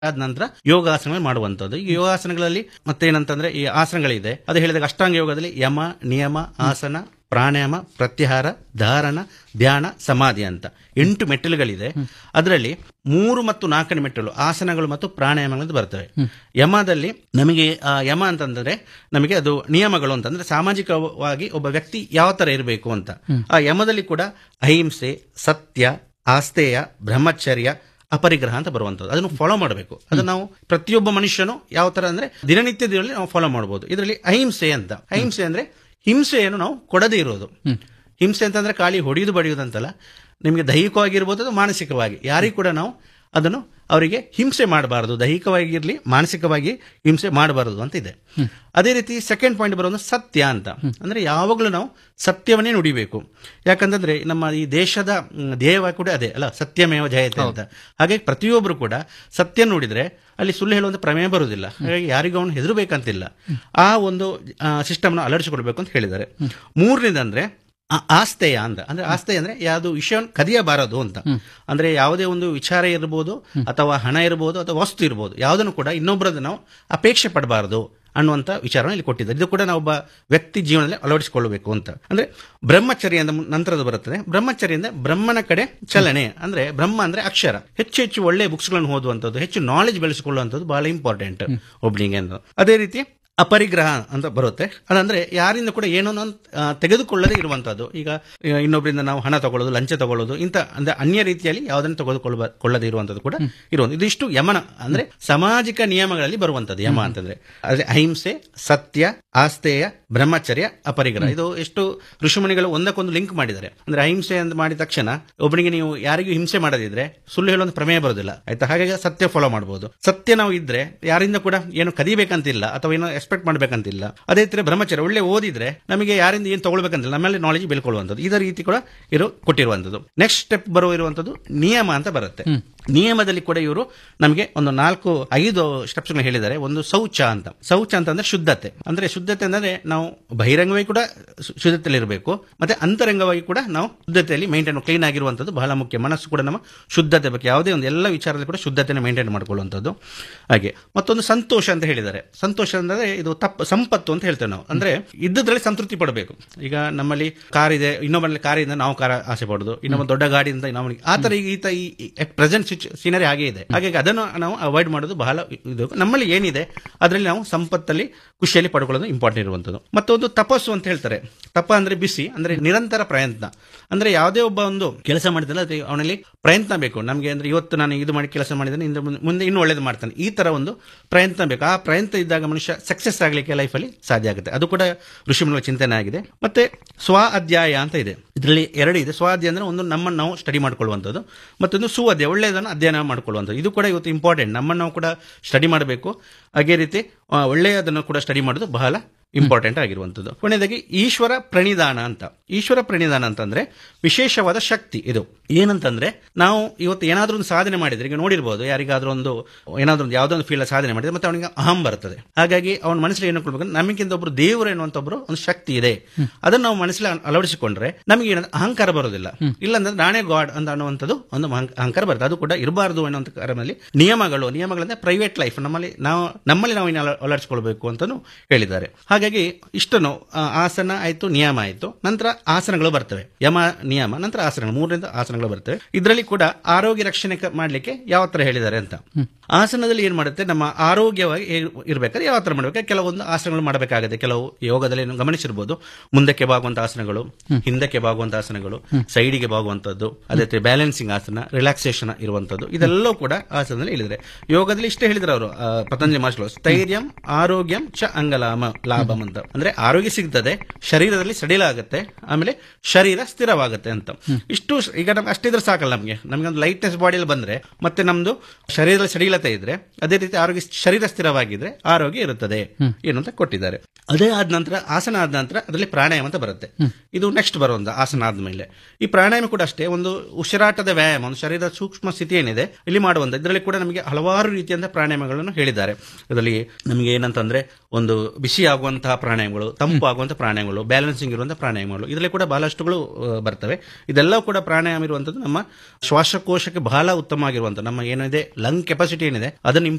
ಆದ ನಂತರ ಯೋಗಾಸನ ಮಾಡುವಂತದ್ದು ಈ ಯೋಗಾಸನಗಳಲ್ಲಿ ಮತ್ತೇನಂತಂದ್ರೆ ಈ ಆಸನಗಳಿದೆ ಅದು ಹೇಳಿದಾಗ ಅಷ್ಟಾಂಗ ಯೋಗದಲ್ಲಿ ಯಮ ನಿಯಮ ಆಸನ ಪ್ರಾಣಾಯಾಮ ಪ್ರತ್ಯಾಹಾರ ಧಾರಣ ಧ್ಯಾನ ಸಮಾಧಿ ಅಂತ ಎಂಟು ಮೆಟ್ಟಿಲುಗಳಿದೆ ಅದರಲ್ಲಿ ಮೂರು ಮತ್ತು ನಾಲ್ಕನೇ ಮೆಟ್ಟಿಲು ಆಸನಗಳು ಮತ್ತು ಪ್ರಾಣಾಯಾಮಗಳು ಬರ್ತವೆ ಯಮದಲ್ಲಿ ನಮಗೆ ಆ ಯಮ ಅಂತಂದ್ರೆ ನಮಗೆ ಅದು ನಿಯಮಗಳು ಅಂತಂದ್ರೆ ಸಾಮಾಜಿಕವಾಗಿ ಒಬ್ಬ ವ್ಯಕ್ತಿ ಯಾವ ತರ ಇರಬೇಕು ಅಂತ ಆ ಯಮದಲ್ಲಿ ಕೂಡ ಅಹಿಂಸೆ ಸತ್ಯ ಆಸ್ತೇಯ ಬ್ರಹ್ಮಚರ್ಯ ಅಪರಿಗ್ರಹ ಅಂತ ಬರುವಂತದ್ದು ಅದನ್ನು ಫಾಲೋ ಮಾಡಬೇಕು ಅದನ್ನು ನಾವು ಪ್ರತಿಯೊಬ್ಬ ಮನುಷ್ಯನು ಯಾವ ತರ ಅಂದ್ರೆ ದಿನನಿತ್ಯದಲ್ಲಿ ನಾವು ಫಾಲೋ ಮಾಡಬಹುದು ಇದರಲ್ಲಿ ಅಹಿಂಸೆ ಅಂತ ಅಹಿಂಸೆ ಅಂದ್ರೆ ಹಿಂಸೆಯನ್ನು ನಾವು ಕೊಡದೇ ಇರೋದು ಹಿಂಸೆ ಅಂತಂದ್ರೆ ಖಾಲಿ ಹೊಡೆಯುವುದು ಬಡಿಯುವುದು ಅಂತಲ್ಲ ನಿಮಗೆ ದೈಹಿಕವಾಗಿರ್ಬೋದು ಅಥವಾ ಮಾನಸಿಕವಾಗಿ ಯಾರಿಗೂ ಕೂಡ ನಾವು ಅದನ್ನು ಅವರಿಗೆ ಹಿಂಸೆ ಮಾಡಬಾರದು ದೈಹಿಕವಾಗಿರ್ಲಿ ಮಾನಸಿಕವಾಗಿ ಹಿಂಸೆ ಮಾಡಬಾರದು ಅಂತ ಇದೆ ಅದೇ ರೀತಿ ಸೆಕೆಂಡ್ ಪಾಯಿಂಟ್ ಬರೋದು ಸತ್ಯ ಅಂತ ಅಂದ್ರೆ ಯಾವಾಗಲೂ ನಾವು ಸತ್ಯವನ್ನೇ ನುಡಿಬೇಕು ಯಾಕಂತಂದ್ರೆ ನಮ್ಮ ಈ ದೇಶದ ಮ್, ಧ್ಯೇಯ ಕೂಡ ಅದೇ ಅಲ್ಲ ಸತ್ಯಮೇವ ಜಯತೆ ಅಂತ ಹಾಗಾಗಿ ಪ್ರತಿಯೊಬ್ಬರು ಕೂಡ ಸತ್ಯ ನುಡಿದ್ರೆ ಅಲ್ಲಿ ಸುಳ್ಳು ಹೇಳುವಂತ ಪ್ರಮೇಯ ಬರುವುದಿಲ್ಲ ಹಾಗಾಗಿ ಯಾರಿಗೂ ಅವನು ಹೆದರಬೇಕಂತಿಲ್ಲ ಆ ಒಂದು ಸಿಸ್ಟಮ್ನ ಅಳವಡಿಸಿಕೊಳ್ಬೇಕು ಅಂತ ಹೇಳಿದ್ದಾರೆ ಮೂರನೇದಂದ್ರೆ ಆ- ಆಸ್ತೆಯ ಅಂತ ಅಂದ್ರೆ ಆಸ್ತೆ ಅಂದ್ರೆ ಯಾವುದು ವಿಷಯವನ್ನು ಕದಿಯಬಾರದು ಅಂತ ಅಂದ್ರೆ ಯಾವುದೇ ಒಂದು ವಿಚಾರ ಇರಬಹುದು ಅಥವಾ ಹಣ ಇರಬಹುದು ಅಥವಾ ವಸ್ತು ಇರಬಹುದು ಯಾವುದನ್ನು ಕೂಡ ಇನ್ನೊಬ್ಬರದ್ದು ನಾವು ಅಪೇಕ್ಷೆ ಪಡಬಾರದು ಅನ್ನುವಂತ ವಿಚಾರವನ್ನು ಇಲ್ಲಿ ಕೊಟ್ಟಿದ್ದಾರೆ ಇದು ಕೂಡ ನಾವು ಒಬ್ಬ ವ್ಯಕ್ತಿ ಜೀವನದಲ್ಲಿ ಅಳವಡಿಸಿಕೊಳ್ಳಬೇಕು ಅಂತ ಅಂದ್ರೆ ಬ್ರಹ್ಮಚರ್ಯ ಅಂತ ನಂತರದ್ದು ಬರುತ್ತದೆ ಬ್ರಹ್ಮಚರ್ಯ ಅಂದ್ರೆ ಬ್ರಹ್ಮನ ಕಡೆ ಚಲನೆ ಅಂದ್ರೆ ಬ್ರಹ್ಮ ಅಂದ್ರೆ ಅಕ್ಷರ ಹೆಚ್ಚು ಹೆಚ್ಚು ಒಳ್ಳೆಯ ಬುಕ್ಸ್ಗಳನ್ನು ಓದುವಂಥದ್ದು ಹೆಚ್ಚು ನಾಲೆಜ್ ಬೆಳೆಸಿಕೊಳ್ಳುವಂಥದ್ದು ಬಹಳ ಇಂಪಾರ್ಟೆಂಟ್ ಒಬ್ನಿಗೆ ಅಂತ ಅದೇ ರೀತಿ ಅಪರಿಗ್ರಹ ಅಂತ ಬರುತ್ತೆ ಅದಂದ್ರೆ ಯಾರಿಂದ ಕೂಡ ಏನೋ ತೆಗೆದುಕೊಳ್ಳದೇ ಇರುವಂತದ್ದು ಈಗ ಈಗ ಇನ್ನೊಬ್ಬರಿಂದ ನಾವು ಹಣ ತಗೊಳ್ಳೋದು ಲಂಚ ತಗೊಳ್ಳೋದು ಇಂಥ ಅಂದ್ರೆ ಅನ್ಯ ರೀತಿಯಲ್ಲಿ ಯಾವುದನ್ನು ತೆಗೆದುಕೊಳ್ಳ ಕೊಳ್ಳದೇ ಇರುವಂತದ್ದು ಕೂಡ ಇರುವಂತ ಇದಿಷ್ಟು ಯಮನ ಅಂದ್ರೆ ಸಾಮಾಜಿಕ ನಿಯಮಗಳಲ್ಲಿ ಬರುವಂತದ್ದು ಯಮ ಅಂತಂದ್ರೆ ಅದೇ ಅಹಿಂಸೆ ಸತ್ಯ ಆಸ್ತೇಯ ಬ್ರಹ್ಮಚರ್ಯ ಅಪರಿಗ್ರಹ ಇದು ಎಷ್ಟು ಋಷಿಮುನಿಗಳು ಒಂದಕ್ಕೊಂದು ಲಿಂಕ್ ಮಾಡಿದ್ದಾರೆ ಅಂದ್ರೆ ಅಹಿಂಸೆ ಅಂತ ಮಾಡಿದ ತಕ್ಷಣ ಒಬ್ಬನಿಗೆ ನೀವು ಯಾರಿಗೂ ಹಿಂಸೆ ಮಾಡದಿದ್ರೆ ಸುಳ್ಳು ಹೇಳುವಂತ ಪ್ರಮೇಯ ಬರೋದಿಲ್ಲ ಆಯ್ತಾ ಹಾಗಾಗಿ ಸತ್ಯ ಫಾಲೋ ಮಾಡಬಹುದು ಸತ್ಯ ನಾವು ಇದ್ರೆ ಯಾರಿಂದ ಕೂಡ ಏನು ಕದಿಬೇಕಂತಿಲ್ಲ ಅಥವಾ ಏನೋ ಎಕ್ಸ್ಪೆಕ್ಟ್ ಮಾಡ್ಬೇಕಂತಿಲ್ಲ ಅದೇ ರೀತಿ ಬ್ರಹ್ಮಚರ್ಯ ಒಳ್ಳೆ ಓದಿದ್ರೆ ನಮಗೆ ಯಾರಿಂದ ಏನು ತಗೊಳ್ಬೇಕಂತಿಲ್ಲ ನಮ್ಮಲ್ಲಿ ನಾಲೆಜ್ ಬೆಳ್ಕೊಳ್ಳುವಂಥದ್ದು ಇದೇ ರೀತಿ ಕೂಡ ಇರೋ ಕೊಟ್ಟಿರುವಂಥದ್ದು ನೆಕ್ಸ್ಟ್ ಸ್ಟೆಪ್ ಬರುವ ಇರುವಂಥದ್ದು ನಿಯಮ ಅಂತ ಬರುತ್ತೆ ನಿಯಮದಲ್ಲಿ ಕೂಡ ಇವರು ನಮಗೆ ಒಂದು ನಾಲ್ಕು ಐದು ಸ್ಟೆಪ್ಸ್ ಹೇಳಿದ್ದಾರೆ ಒಂದು ಶೌಚ ಅಂತ ಶೌಚ ಅಂತಂದ್ರೆ ಶುದ್ಧತೆ ಅಂದ್ರೆ ಶುದ್ಧತೆ ಅಂದ್ರೆ ನಾವು ಬಹಿರಂಗವಾಗಿ ಕೂಡ ಶು- ಶುದ್ಧತೆಯಲ್ಲಿ ಇರಬೇಕು ಮತ್ತೆ ಅಂತರಂಗವಾಗಿ ಕೂಡ ನಾವು ಶುದ್ಧತೆಯಲ್ಲಿ ಮೇಂಟೈನ್ ಕ್ಲೀನ್ ಆಗಿರುವಂಥದ್ದು ಬಹಳ ಮುಖ್ಯ ಮನಸ್ಸು ಕೂಡ ನಮ್ಮ ಶುದ್ಧತೆ ಬಗ್ಗೆ ಯಾವುದೇ ಒಂದು ಎಲ್ಲ ವಿಚಾರದಲ್ಲಿ ಕೂಡ ಶುದ್ಧತೆಯನ್ನು ಮೇಂಟೈನ್ ಮಾಡ್ಕೊಳ್ಳುವಂಥದ್ದು ಹಾಗೆ ಮತ್ತೊಂದು ಸಂತೋಷ ಅಂತ ಹೇಳಿದ್ದಾರೆ ಸಂತೋಷ ಅಂದ್ರೆ ಇದು ತಪ್ಪು ಸಂಪತ್ತು ಅಂತ ಹೇಳ್ತೇವೆ ನಾವು ಅಂದ್ರೆ ಇದ್ದದ್ರಲ್ಲಿ ಸಂತೃಪ್ತಿ ಪಡಬೇಕು ಈಗ ನಮ್ಮಲ್ಲಿ ಕಾರ್ ಇದೆ ಇನ್ನೊಬ್ಬರಲ್ಲಿ ಕಾರಿಂದ ನಾವು ಕಾರ ಆಸೆ ಪಡೋದು ಇನ್ನೊಬ್ಬ ದೊಡ್ಡ ಗಾಡಿಯಿಂದ ನಾವು ಆ ತರ ಈಗ ಈತ ಈ ಪ್ರೆಸೆಂಟ್ ಸೀನರಿ ಹಾಗೆ ಇದೆ ಹಾಗಾಗಿ ಅದನ್ನು ನಾವು ಅವಾಯ್ಡ್ ಮಾಡೋದು ಬಹಳ ಇದು ನಮ್ಮಲ್ಲಿ ಏನಿದೆ ಅದರಲ್ಲಿ ನಾವು ಸಂಪತ್ತಲ್ಲಿ ಖುಷಿಯಲ್ಲಿ ಪಡ್ಕೊಳ್ಳೋದು ಇಂಪಾರ್ಟೆಂಟ್ ಇರುವಂಥದ್ದು ಮತ್ತೊಂದು ತಪಸ್ಸು ಅಂತ ಹೇಳ್ತಾರೆ ತಪ ಅಂದ್ರೆ ಬಿಸಿ ಅಂದ್ರೆ ನಿರಂತರ ಪ್ರಯತ್ನ ಅಂದ್ರೆ ಯಾವುದೇ ಒಬ್ಬ ಒಂದು ಕೆಲಸ ಮಾಡಿದಲ್ಲ ಅದು ಅವನಲ್ಲಿ ಪ್ರಯತ್ನ ಬೇಕು ನಮಗೆ ಅಂದ್ರೆ ಇವತ್ತು ನಾನು ಇದು ಮಾಡಿ ಕೆಲಸ ಮಾಡಿದ್ದೇನೆ ಇಂದ ಮುಂದೆ- ಮುಂದೆ ಇನ್ನೂ ಒಳ್ಳೇದು ಮಾಡ್ತಾನೆ ಈ ತರ ಒಂದು ಪ್ರಯತ್ನ ಬೇಕು ಆ ಪ್ರಯತ್ನ ಇದ್ದಾಗ ಮನುಷ್ಯ ಸಕ್ಸಸ್ ಆಗಲಿಕ್ಕೆ ಲೈಫಲ್ಲಿ ಸಾಧ್ಯ ಆಗುತ್ತೆ ಅದು ಕೂಡ ಋಷಿಮುನಿಗಳ ಚಿಂತನೆ ಆಗಿದೆ ಮತ್ತೆ ಸ್ವ ಅಧ್ಯಾಯ ಅಂತ ಇದೆ ಇದರಲ್ಲಿ ಎರಡು ಇದೆ ಸ್ವ ಅಧ್ಯಾಯ ಅಂದ್ರೆ ಒಂದು ನಮ್ಮನ್ನು ನಾವು ಸ್ಟಡಿ ಮಾಡ್ಕೊಳ್ಳುವಂಥದ್ದು ಮತ್ತೊಂದು ಸು ಅಧ್ಯಾಯ ಒಳ್ಳೆಯದನ್ನು ಅಧ್ಯಯನ ಮಾಡ್ಕೊಳ್ಳುವಂಥದ್ದು ಇದು ಕೂಡ ಇವತ್ತು ಇಂಪಾರ್ಟೆಂಟ್ ನಮ್ಮನ್ನು ನಾವು ಕೂಡ ಸ್ಟಡಿ ಮಾಡಬೇಕು ಅದೇ ರೀತಿ ಆ, ಒಳ್ಳೆಯದನ್ನು ಕೂಡ ಸ್ಟಡಿ ಮಾಡೋದು ಬಹಳ ಇಂಪಾರ್ಟೆಂಟ್ ಆಗಿರುವಂಥದ್ದು ಕೊನೆಯದಾಗಿ ಈಶ್ವರ ಪ್ರಣಿಧಾನ ಅಂತ ಈಶ್ವರ ಪ್ರಣಿಧಾನ ಅಂತಂದ್ರೆ ವಿಶೇಷವಾದ ಶಕ್ತಿ ಇದು ಏನಂತಂದ್ರೆ ನಾವು ಇವತ್ತು ಏನಾದ್ರೂ ಒಂದು ಸಾಧನೆ ಮಾಡಿದ್ರೆ ಈಗ ನೋಡಿರ್ಬೋದು ಯಾರಿಗಾದ್ರೂ ಒಂದು ಏನಾದ್ರೂ ಒಂದು ಯಾವ್ದೋ ಒಂದು ಫೀಲ್ಡ್ ಸಾಧನೆ ಮಾಡಿದ್ರೆ ಮತ್ತೆ ಅವನಿಗೆ ಅಹಂ ಬರ್ತದೆ ಹಾಗಾಗಿ ಅವನ ಮನಸ್ಸಲ್ಲಿ ಏನು ಕೊಡ್ಬೇಕು ನಮಗಿಂತ ಒಬ್ರು ದೇವರು ಎನ್ನುವಂತ ಒಬ್ರು ಒಂದು ಶಕ್ತಿ ಇದೆ ಅದನ್ನ ನಾವು ಮನಸ್ಸಲ್ಲಿ ಅಳವಡಿಸಿಕೊಂಡ್ರೆ ನಮಗೆ ಏನಂದ್ರೆ ಅಹಂಕಾರ ಬರೋದಿಲ್ಲ ಇಲ್ಲಾಂದ್ರೆ ನಾನೇ ಗಾಡ್ ಅಂತ ಅನ್ನುವಂಥದ್ದು ಒಂದು ಅಹಂ- ಅಹಂಕಾರ ಬರುತ್ತೆ ಅದು ಕೂಡ ಇರಬಾರದು ಅನ್ನುವಂಥ ಕಾರಣದಲ್ಲಿ ನಿಯಮಗಳು ನಿಯಮಗಳಂದ್ರೆ ಪ್ರೈವೇಟ್ ಲೈಫ್ ನಮ್ಮಲ್ಲಿ ನಾವು ನಮ್ಮಲ್ಲಿ ನಾವು ಇನ್ನು ಅಳ- ಅಳವಡಿಸಿಕೊಳ್ಬೇಕು ಅಂತಾನು ಹೇಳಿದ್ದಾರೆ ಹಾಗಾಗಿ ಇಷ್ಟನ್ನು ಆ, ಆಸನ ಆಯ್ತು ನಿಯಮ ಆಯ್ತು ನಂತರ ಆಸನಗಳು ಬರ್ತವೆ ಯಮ ನಿಯಮ ನಂತರ ಆಸನಗಳು ಮೂರರಿಂದ ಆಸನಗಳು ಬರ್ತವೆ ಇದರಲ್ಲಿ ಕೂಡ ಆರೋಗ್ಯ ರಕ್ಷಣೆ ಕ- ಮಾಡ್ಲಿಕ್ಕೆ ಯಾವ ತರ ಹೇಳಿದ್ದಾರೆ ಅಂತ ಆಸನದಲ್ಲಿ ಏನ್ ಮಾಡುತ್ತೆ ನಮ್ಮ ಆರೋಗ್ಯವಾಗಿ ಇರ್- ಇರ್ಬೇಕಾದ್ರೆ ಯಾವ ತರ ಮಾಡ್ಬೇಕು ಕೆಲವೊಂದು ಆಸನಗಳು ಮಾಡಬೇಕಾಗುತ್ತೆ ಕೆಲವು ಯೋಗದಲ್ಲಿ ನೀವು ಗಮನಿಸಿರ್ಬೋದು ಮುಂದಕ್ಕೆ ಬಾಗುವಂತ ಆಸನಗಳು ಹಿಂದಕ್ಕೆ ಬಾಗುವಂತ ಆಸನಗಳು ಸೈಡಿಗೆ ಬಾಗುವಂತದ್ದು ಅದೇ ರೀತಿ ಬ್ಯಾಲೆನ್ಸಿಂಗ್ ಆಸನ ರಿಲ್ಯಾಕ್ಸೇಷನ್ ಇರುವಂತದ್ದು ಇದೆಲ್ಲವೂ ಕೂಡ ಆಸನದಲ್ಲಿ ಹೇಳಿದ್ದಾರೆ ಯೋಗದಲ್ಲಿ ಇಷ್ಟೇ ಹೇಳಿದ್ರು ಅವರು ಆ, ಪತಂಜಲಿ ಮಾಸ್ಟರ್ ಸ್ಥೈರ್ಯಂ ಆರೋಗ್ಯಂ ಚ ಅಂಗಲಾಮ ಲಾಭಂ ಅಂತ ಅಂದ್ರೆ ಆರೋಗ್ಯ ಸಿಗ್ತದೆ ಶರೀರದಲ್ಲಿ ಸಡಿಲ ಆಗುತ್ತೆ ಆಮೇಲೆ ಶರೀರ ಸ್ಥಿರವಾಗುತ್ತೆ ಅಂತ ಇಷ್ಟು ಸ್- ಈಗ ನಮ್ಗೆ ಅಷ್ಟಿದ್ರೆ ಸಾಕಲ್ಲ ನಮಗೆ ನಮ್ಗೆ ಒಂದು ಲೈಟ್ನೆಸ್ ಬಾಡಿಯಲ್ಲಿ ಬಂದ್ರೆ ಮತ್ತೆ ನಮ್ದು ಶರೀರದಲ್ಲಿ ಸಡಿಲತೆ ಇದ್ರೆ ಅದೇ ರೀತಿ ಆರೋಗ್ಯ ಶರೀರ ಸ್ಥಿರವಾಗಿದ್ರೆ ಆರೋಗ್ಯ ಇರುತ್ತದೆ ಏನು ಅಂತ ಕೊಟ್ಟಿದ್ದಾರೆ ಅದೇ ಆದ ನಂತರ ಆಸನ ಆದ ನಂತರ ಅದರಲ್ಲಿ ಪ್ರಾಣಾಯಾಮ ಅಂತ ಬರುತ್ತೆ ಇದು ನೆಕ್ಸ್ಟ್ ಬರುವಂತ ಆಸನ ಆದ್ಮೇಲೆ ಈ ಪ್ರಾಣಾಯಾಮ ಕೂಡ ಅಷ್ಟೇ ಒಂದು ಉಸಿರಾಟದ ವ್ಯಾಯಾಮ ಒಂದು ಶರೀರದ ಸೂಕ್ಷ್ಮ ಸ್ಥಿತಿ ಏನಿದೆ ಇಲ್ಲಿ ಮಾಡುವಂತ ಇದರಲ್ಲಿ ಕೂಡ ನಮಗೆ ಹಲವಾರು ರೀತಿಯಂತ ಪ್ರಾಣಾಯಾಮಗಳನ್ನು ಹೇಳಿದ್ದಾರೆ ಇದರಲ್ಲಿ ನಮಗೆ ಏನಂತಂದ್ರೆ ಒಂದು ಬಿಸಿ ಆಗುವಂತಹ ಪ್ರಾಣಾಯಾಮಗಳು ತಂಪು ಆಗುವಂತಹ ಪ್ರಾಣಾಯಾಮಗಳು ಬ್ಯಾಲೆನ್ಸಿಂಗ್ ಇರುವಂತಹ ಪ್ರಾಣಾಯಾಮಗಳು ಇದರಲ್ಲಿ ಕೂಡ ಬಹಳಷ್ಟುಗಳು ಆ, ಬರ್ತವೆ ಇದೆಲ್ಲ ಕೂಡ ಪ್ರಾಣಾಯಾಮ ಇರುವಂತದ್ದು ನಮ್ಮ ಶ್ವಾಸಕೋಶಕ್ಕೆ ಬಹಳ ಉತ್ತಮವಾಗಿರುವಂತ ನಮ್ಮ ಏನಿದೆ ಲಂಗ್ ಕೆಪಾಸಿಟಿ ಏನಿದೆ ಅದನ್ನು